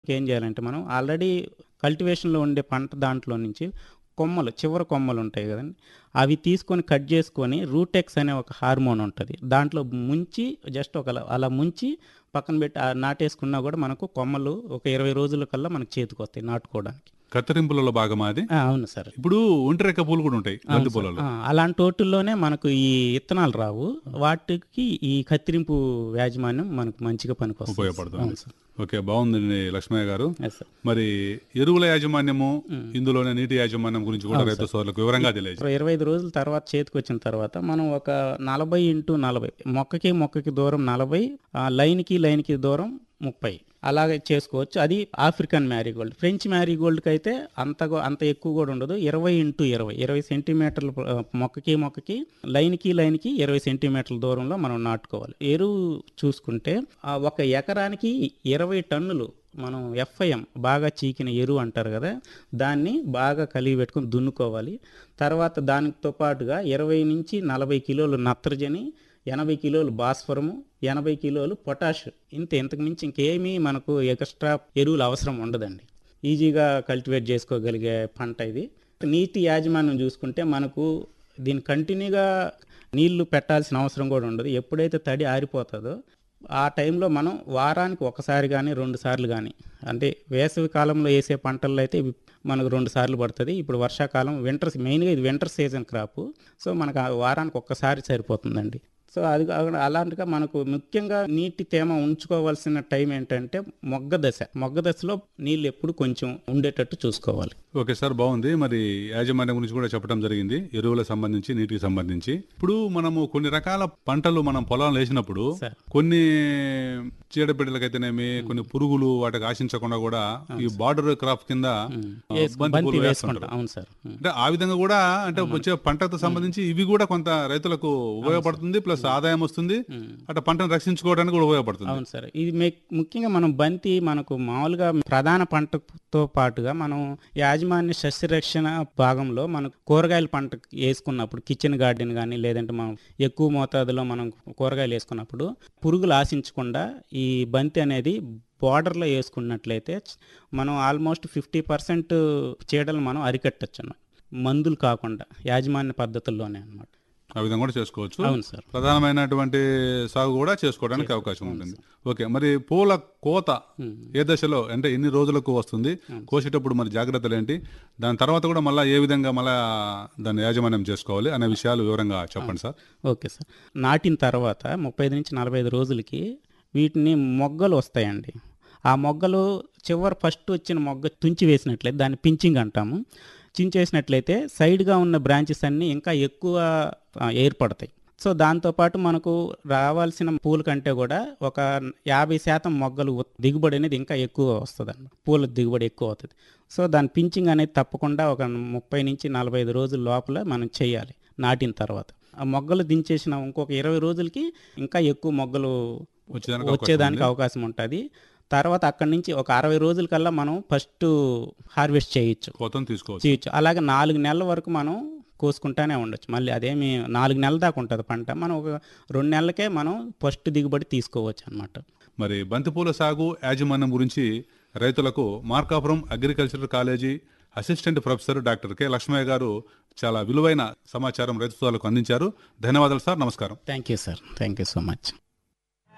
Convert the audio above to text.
ఏం చేయాలంటే మనం ఆల్రెడీ కల్టివేషన్లో ఉండే పంట దాంట్లో నుంచి కొమ్మలు చివరి కొమ్మలు ఉంటాయి కదండి అవి తీసుకొని కట్ చేసుకొని రూటెక్స్ అనే ఒక హార్మోన్ ఉంటుంది దాంట్లో ముంచి జస్ట్ ఒక అలా- అలా ముంచి పక్కన పెట్టి ఆ నాటేసుకున్నా కూడా మనకు కొమ్మలు ఒక ఇరవై రోజుల కల్లా మనకు చేతికి వస్తాయి నాటుకోవడానికి కత్తిరింపులలో భాగమా అది ఆ, అవును సార్ ఇప్పుడు ఒంటి రెక్క పూలు కూడా ఉంటాయి బంతి పూలలో ఆ, అలాంటి తోటల్లోనే మనకు ఈ ఇత్తనాలు రావు వాటికి ఈ కత్తిరింపు యాజమాన్యం మనకు మంచిగా పనికొస్తుంది ఉపయోగపడుతుంది అవును సార్ ఓకే బాగుందండి లక్ష్మయ్య గారు ఎస్ సార్ మరి ఎరువుల యాజమాన్యము ఇందులోనే నీటి యాజమాన్యం గురించి కూడా రైతు సోదరులకు వివరంగా తెలియజేయండి ఇప్పుడు ఇరవై ఐదు రోజుల తర్వాత చేతికి వచ్చిన తర్వాత మనం ఒక నలభై ఇంటూ నలభై మొక్కకి మొక్కకి దూరం నలభై ఆ లైన్కి లైన్కి దూరం ముప్పై అలాగే చేసుకోవచ్చు అది ఆఫ్రికన్ మ్యారీగోల్డ్ ఫ్రెంచ్ మ్యారీగోల్డ్కి అయితే అంత గో- అంత ఎక్కువ కూడా ఉండదు ఇరవై ఇంటూ ఇరవై ఇరవై సెంటీమీటర్ల ఆ, మొక్కకి మొక్కకి లైన్కి లైన్కి ఇరవై సెంటీమీటర్ల దూరంలో మనం నాటుకోవాలి ఎరువు చూసుకుంటే ఆ ఒక ఎకరానికి ఇరవై టన్నులు మనం ఎఫ్ఐఎం బాగా చీకిన ఎరువు అంటారు కదా దాన్ని బాగా కలిగి పెట్టుకొని దున్నుకోవాలి తర్వాత దానితో పాటుగా ఇరవై నుంచి నలభై కిలోలు నత్రజని ఎనభై కిలోలు భాస్వరము ఎనభై కిలోలు పొటాష్ ఇంత ఇంతకు మించి ఇంకేమీ మనకు ఎక్స్ట్రా ఎరువులు అవసరం ఉండదండి ఈజీగా కల్టివేట్ చేసుకోగలిగే పంట ఇది నీటి యాజమాన్యం చూసుకుంటే మనకు దీని కంటిన్యూగా నీళ్లు పెట్టాల్సిన అవసరం కూడా ఉండదు ఎప్పుడైతే తడి ఆరిపోతుందో ఆ టైంలో మనం వారానికి ఒకసారి కానీ రెండు సార్లు కానీ అంటే వేసవి కాలంలో వేసే పంటల్లో అయితే ఇవి మనకు రెండు సార్లు పడుతుంది ఇప్పుడు వర్షాకాలం వింటర్ మెయిన్గా ఇది వింటర్ సీజన్ క్రాప్ సో మనకు ఆ వారానికి ఒక్కసారి సరిపోతుందండి సో అది కాకుండా అలాంటిగా మనకు ముఖ్యంగా నీటి తేమ ఉంచుకోవాల్సిన టైం ఏంటంటే మొగ్గ దశ మొగ్గ దశలో నీళ్ళు ఎప్పుడు కొంచెం ఉండేటట్టు చూసుకోవాలి ఓకే సార్ బాగుంది మరి యాజమాన్యం గురించి కూడా చెప్పడం జరిగింది ఎరువులకు సంబంధించి నీటికి సంబంధించి ఇప్పుడు మనము కొన్ని రకాల పంటలు మనం పొలాలు వేసినప్పుడు సార్. కొన్ని చీడపీడలకైతేనేమి కొన్ని పురుగులు వాటికి ఆశించకుండా కూడా ఈ బార్డర్ క్రాప్ కింద ఆ, వేసుకు- బంతి బంతి పూలు వేసుకుంటాం వేస్తుంటారు అవును సార్ ఉం. అంటే ఆ విధంగా కూడా అంటే వచ్చే పంటకు సంబంధించి ఇవి కూడా కొంత రైతులకు ఉపయోగపడుతుంది ప్లస్ ఆదాయం వస్తుంది అట్లా పంటను రక్షించుకోవడానికి కూడా ఉపయోగపడుతుంది అవును సార్ ఇది మే- ముఖ్యంగా మనం బంతి మనకు మామూలుగా ప్రధాన పంటతో పాటుగా మనం యాజమాన్య సస్యరక్షణ భాగంలో మనకు కూరగాయల పంట వేసుకున్నప్పుడు కిచెన్ గార్డెన్ కానీ లేదంటే మనం ఎక్కువ మోతాదులో మనం కూరగాయలు వేసుకున్నప్పుడు పురుగులు ఆశించకుండా ఈ బంతి అనేది బార్డర్లో వేసుకున్నట్లయితే మనం ఆల్మోస్ట్ ఫిఫ్టీ పర్సెంట్ చీడలు మనం అరికట్టచ్చు అన్నమాట మందులు కాకుండా యాజమాన్య పద్ధతుల్లోనే అన్నమాట ఆ విధంగా కూడా చేసుకోవచ్చు అవును సార్ ప్రధానమైనటువంటి సాగు కూడా చేసుకోవడానికి అవకాశం ఉంటుంది ఓకే మరి పూల కోత ఏ దశలో అంటే ఎన్ని రోజులకు వస్తుంది కోసేటప్పుడు మరి జాగ్రత్తలు ఏంటి దాని తర్వాత కూడా మళ్ళీ ఏ విధంగా మళ్ళా దాన్ని యాజమాన్యం చేసుకోవాలి అనే విషయాలు వివరంగా చెప్పండి సార్ ఓకే సార్ నాటిన తర్వాత ముప్పై ఐదు నుంచి నలభై ఐదు రోజులకి వీటిని మొగ్గలు వస్తాయండి ఆ మొగ్గలు చివరి ఫస్ట్ వచ్చిన మొగ్గ తుంచి వేసినట్లయితే దాన్ని పించింగ్ అంటాము చించేసినట్లయితే సైడ్గా ఉన్న బ్రాంచెస్ అన్నీ ఇంకా ఎక్కువ ఆ, ఏర్పడతాయి సో దాంతోపాటు మనకు రావాల్సిన పూల కంటే కూడా ఒక యాభై శాతం మొగ్గలు ఉత్- దిగుబడి అనేది ఇంకా ఎక్కువ వస్తుంది అన్నమాట పూల దిగుబడి ఎక్కువ అవుతుంది సో దాని పించింగ్ అనేది తప్పకుండా ఒక ముప్పై నుంచి నలభై ఐదు రోజుల లోపల మనం చేయాలి నాటిన తర్వాత ఆ మొగ్గలు దించేసిన ఇంకొక ఇరవై రోజులకి ఇంకా ఎక్కువ మొగ్గలు వచ్చేదానికి అవకాశం వచ్చేదానికి అవకాశం ఉంటుంది తర్వాత అక్కడి నుంచి ఒక అరవై రోజుల కల్లా మనం ఫస్ట్ హార్వెస్ట్ చేయొచ్చు కోతను తీసుకోవచ్చు చేయొచ్చు అలాగే నాలుగు నెలల వరకు మనం కోసుకుంటానే ఉండొచ్చు మళ్ళీ అదేమి నాలుగు నెలల దాకా ఉంటుంది పంట మనం ఒక రెండు నెలలకే మనం ఫస్ట్ దిగుబడి తీసుకోవచ్చు అనమాట మరి బంతిపూల సాగు యాజమాన్యం గురించి రైతులకు Markapuram agricultural college assistant professor doctor K Lakshmaiah garu చాలా విలువైన సమాచారం రైతు సోదరులకు అందించారు ధన్యవాదాలు సార్ నమస్కారం thank you sir thank you so much